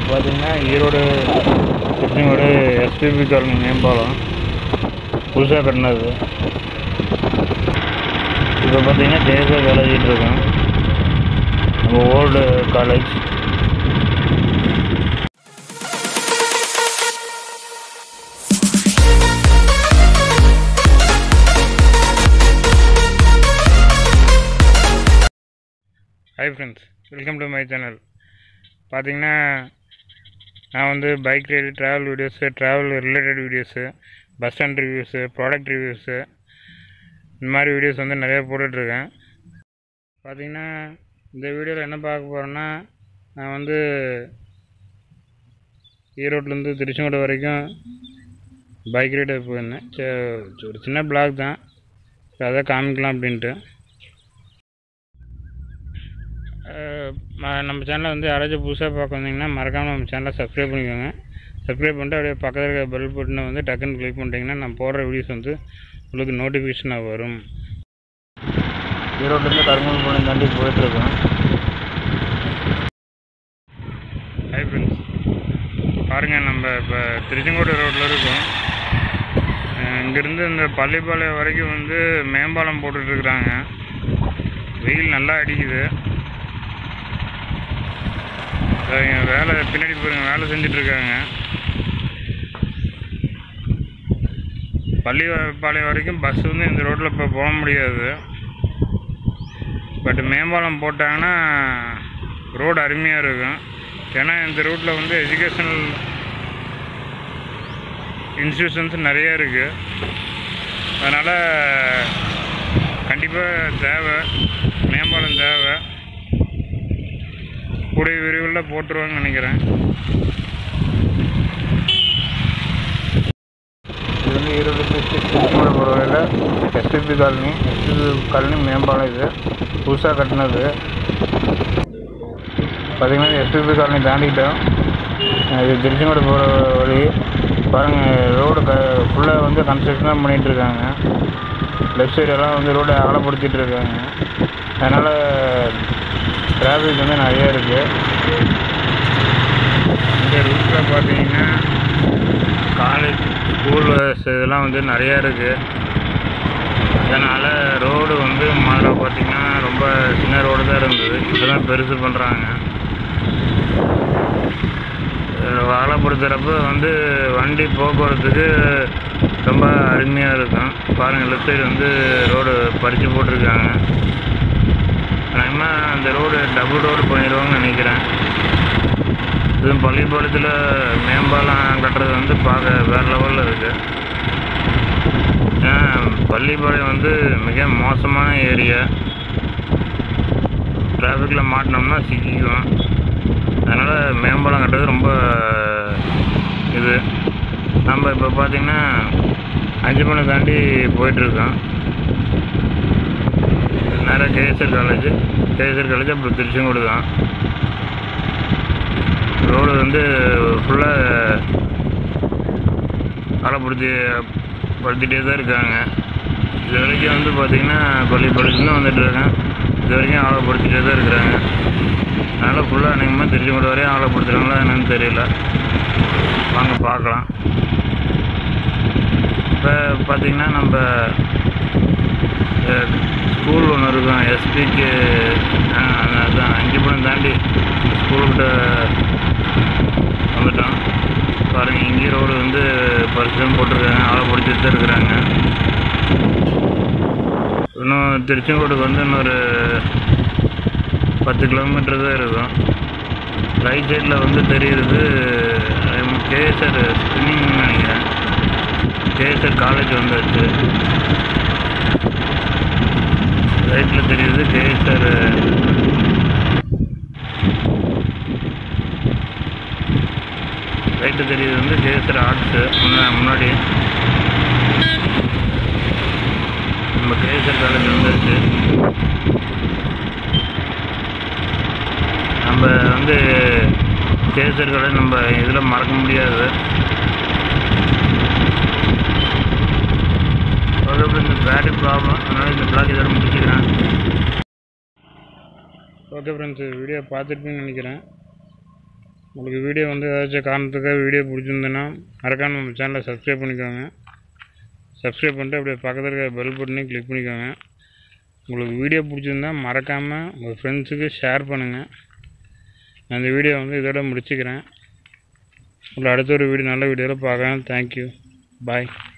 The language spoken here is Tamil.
பார்த்தீங்கன்னா ஈரோடு திருச்செங்கோடு எஸ்பிபி காலனி மேம்பாலம் புதுசாக கட்டினது இப்போ பார்த்தீங்கன்னா ஜெயசா காலேஜிட்டு இருக்கோம் நம்ம old college hi friends welcome to my channel பார்த்தீங்கன்னா நான் வந்து bike ride travel videos travel related videos bus stand reviews product reviews இந்த மாதிரி வீடியோஸ் வந்து நிறைய போட்டுட்ருக்கேன் பார்த்தீங்கன்னா இந்த வீடியோவில் என்ன பார்க்க போகிறேன்னா நான் வந்து ஈரோட்லேருந்து திருச்செங்கோடு வரைக்கும் பைக் ரைடு போயிருந்தேன் சரி ஒரு சின்ன பிளாக் தான் சரி அதை காமிக்கலாம் அப்படின்ட்டு அஹ் ம- நம்ம சேனலை வந்து யாராச்சும் புதுசாக பார்க்க வந்தீங்கன்னா மறக்காமல் நம்ம சேனலை சப்ஸ்கிரைப் பண்ணிக்கோங்க சப்ஸ்கிரைப் பண்ணிட்டு அப்படியே பக்கத்தில் இருக்க பெல் பட்டனை வந்து டக்குன்னு கிளிக் பண்ணிட்டீங்கன்னா நான் போடுற வீடியோஸ் வந்து உங்களுக்கு நோட்டிஃபிகேஷனாக வரும் ஈரோட்லேருந்து கருங்கல்பாளையம் தாண்டி போயிட்டுருக்கோம் ஹாய் ஃப்ரெண்ட்ஸ் பாருங்கள் நம்ம இப்போ திருச்செங்கோடு ரோட்டில் இருக்கோம் அஹ் இங்கேருந்து இந்த பள்ளிப்பாளையம் வரைக்கும் வந்து மேம்பாலம் போட்டுட்ருக்குறாங்க வெயில் நல்லா அடிக்குது அஹ் இங்க வேலை பின்னாடி பாருங்க வேலை செஞ்சுட்டு இருக்காங்க பள்ளிப்பாளையம் வரைக்கும் பஸ் வந்து இந்த ரோட்டில் இப்போ போக முடியாது பட் மேம்பாலம் போட்டாங்கன்னா ரோடு அருமையாக இருக்கும் ஏன்னா இந்த ரூட்டில் வந்து எஜுகேஷனல் இன்ஸ்டியூஷன்ஸ் நிறைய இருக்குது அதனால் கண்டிப்பாக தேவை மேம்பாலம் தேவை கூடிய விரைவில் போட்டுருவாங்கன்னு நினைக்கிறேன் இது வந்து ஈரோடு டிஸ்ட்ரிக்ட் திருச்சிமலை போகிறவரையில் எஸ்பிபி காலனி எஸ்பிபி காலனி மேம்பாலம் இது புதுசாக கட்டினது பார்த்தீங்கன்னா எஸ்பிபி காலனி தாண்டிட்டோம் அஹ் இது திருச்செங்கோடு போகிற வழி பாருங்கள் ரோடு க ஃபுல்லாக வந்து கன்ஸ்ட்ரக்ஷன் தான் பண்ணிகிட்டு இருக்காங்க லெஃப்ட் சைடெல்லாம் வந்து ரோடை அகலப்படுத்திட்டு இருக்காங்க அதனால் டிராஃபிக் வந்து நிறைய இருக்குது இந்த ரூட்டில் பார்த்தீங்கன்னா காலேஜ் ஸ்கூல் இதெல்லாம் வந்து நிறையா இருக்குது அதனால் ரோடு வந்து முதல்ல பார்த்தீங்கன்னா ரொம்ப சின்ன ரோடு தான் இருந்தது இப்போ தான் பெருசு பண்ணுறாங்க வாழைப்படுத்துகிறப்ப வந்து வண்டி போக்குவரத்துக்கு ரொம்ப அருமையாக இருக்கும் பாருங்கள் லெஃப்ட் சைடு வந்து ரோடு பறித்து போட்டிருக்காங்க அநேகமாக அந்த ரோடு டபுள் ரோடு பண்ணிடுவாங்கன்னு நினைக்கிறேன் இதுவும் பள்ளிப்பாளையத்தில் மேம்பாலம் கட்டுறது வந்து பார்க்க வேறு லெவலில் இருக்குது ஏன்னா பள்ளிப்பாளையம் வந்து மிக மோசமான ஏரியா டிராஃபிக்கில் மாட்டினோம்னா சிக்கிக்குவோம் அதனால் மேம்பாலம் கட்டுறது ரொம்ப இது நம்ம இப்போ பார்த்திங்கன்னா அஞ்சுமலை தாண்டி போயிட்டுருக்கோம் நேராக கேஎஸ்ஆர் காலேஜ் கேஎஸ்ஆர் காலேஜ் அப்புறம் திருச்செங்கோடு தான் ரோடு வந்து ஃபுல்லாக களப்படுத்தி படுத்திட்டே தான் இருக்காங்க இது வரைக்கும் வந்து பார்த்திங்கன்னா பள்ளிப்பாளையத்துலேருந்து வந்துட்டு இருக்கேன் இது வரைக்கும் ஆழப்படுத்திட்டே தான் இருக்கிறாங்க அதனால் ஃபுல்லாக அநேகமாக திருச்செங்கோடு வரையும் ஆழப்படுத்துகிறாங்களா என்னன்னு தெரியல வாங்க பார்க்கலாம் இப்போ பார்த்திங்கன்னா நம்ம ஸ்கூல் ஒன்று இருக்கும் எஸ்பிக்கு அதான் அஞ்சுபுரம் தாண்டி ஸ்கூல்கிட்ட வந்துட்டோம் பாருங்கள் இங்கே ரோடு வந்து பரிசும் போட்டிருக்காங்க ஆளை பிடிச்சிட்டு தான் இருக்கிறாங்க இன்னும் திருச்செங்கோடுக்கு வந்து இன்னொரு பத்து கிலோமீட்டர் தான் இருக்கும் ரைட் சைடில் வந்து தெரியுறது கேஎஸ்ஆர் ஸ்பின்னிங் நினைக்கிறேன் கேஎஸ்ஆர் காலேஜ் வந்தாச்சு ரைட்டில் தெரியுது கேஎஸ்ஆர் ரைட்டு தெரியுது வந்து கேஎஸ்ஆர் ஆர்ட்ஸு முன்னாடி நம்ம கேஎஸ்ஆர் காலேஜ் வந்தாச்சு நம்ம வந்து கேஎஸ்ஆர் காலேஜ் நம்ம இதில் மறக்க முடியாது ஓகே இந்த பேட்டரி ப்ராப்ளம் அதனால் இந்த பிளாக் இதோட முடிச்சுக்கிறேன் ஓகே ஃப்ரெண்ட்ஸ் வீடியோ பார்த்துருப்பீங்கன்னு நினைக்கிறேன் உங்களுக்கு வீடியோ வந்து ஏதாச்சும் காரணத்துக்காக வீடியோ பிடிச்சிருந்ததுன்னா மறக்காம நம்ம சேனலை சப்ஸ்கிரைப் பண்ணிக்கோங்க சப்ஸ்கிரைப் பண்ணிட்டு அப்படியே பக்கத்தில் இருக்க பெல் பட்டனையும் கிளிக் பண்ணிக்கோங்க உங்களுக்கு வீடியோ பிடிச்சிருந்தா மறக்காமல் உங்கள் ஃப்ரெண்ட்ஸுக்கு ஷேர் பண்ணுங்கள் நான் இந்த வீடியோ வந்து இதோட முடிச்சுக்கிறேன் உங்களை அடுத்த ஒரு வீடியோ நல்ல வீடியோவில் பார்க்குறேன் தேங்க்யூ பாய்